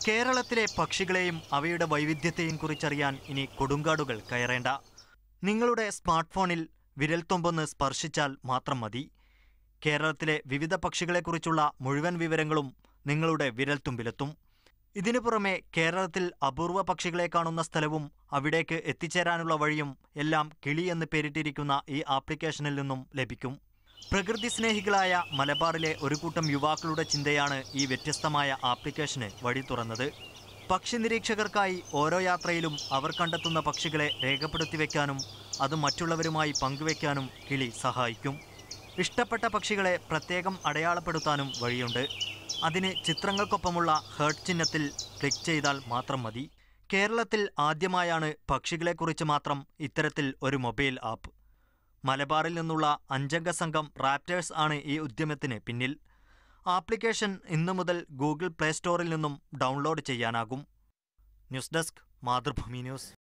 കേരളത്തിലെ പക്ഷികളെയും അവയുടെ വൈവിധ്യത്തെയും കുറിച്ചറിയാൻ ഇനി കൊടുങ്കാടുകൾ കയറേണ്ട നിങ്ങളുടെ സ്മാർട്ട് ഫോണിൽ വിരൽത്തുമ്പൊന്ന് സ്പർശിച്ചാൽ മാത്രം മതി കേരളത്തിലെ വിവിധ പക്ഷികളെക്കുറിച്ചുള്ള മുഴുവൻ വിവരങ്ങളും നിങ്ങളുടെ വിരൽത്തുമ്പിലെത്തും ഇതിനു പുറമെ കേരളത്തിൽ അപൂർവ പക്ഷികളെ കാണുന്ന സ്ഥലവും അവിടേക്ക് എത്തിച്ചേരാനുള്ള വഴിയും എല്ലാം കിളി എന്ന് പേരിട്ടിരിക്കുന്ന ഈ ആപ്ലിക്കേഷനിൽ നിന്നും ലഭിക്കും പ്രകൃതി സ്നേഹികളായ മലബാറിലെ ഒരു കൂട്ടം യുവാക്കളുടെ ചിന്തയാണ് ഈ വ്യത്യസ്തമായ ആപ്ലിക്കേഷന് വഴി തുറന്നത് പക്ഷി നിരീക്ഷകർക്കായി ഓരോ യാത്രയിലും അവർ കണ്ടെത്തുന്ന പക്ഷികളെ രേഖപ്പെടുത്തി വെക്കാനും അത് മറ്റുള്ളവരുമായി പങ്കുവെക്കാനും കിളി സഹായിക്കും ഇഷ്ടപ്പെട്ട പക്ഷികളെ പ്രത്യേകം അടയാളപ്പെടുത്താനും വഴിയുണ്ട് അതിന് ചിത്രങ്ങൾക്കൊപ്പമുള്ള ഹേർട്ട് ചിഹ്നത്തിൽ ക്ലിക്ക് ചെയ്താൽ മാത്രം മതി കേരളത്തിൽ ആദ്യമായാണ് പക്ഷികളെക്കുറിച്ച് മാത്രം ഇത്തരത്തിൽ ഒരു മൊബൈൽ ആപ്പ് മലബാറിൽ നിന്നുള്ള അഞ്ചംഗ സംഘം റാപ്റ്റേഴ്സ് ആണ് ഈ ഉദ്യമത്തിന് പിന്നിൽ ആപ്ലിക്കേഷൻ ഇന്നു മുതൽ ഗൂഗിൾ പ്ലേ സ്റ്റോറിൽ നിന്നും ഡൗൺലോഡ് ചെയ്യാനാകും ന്യൂസ് ഡെസ്ക് മാതൃഭൂമി ന്യൂസ്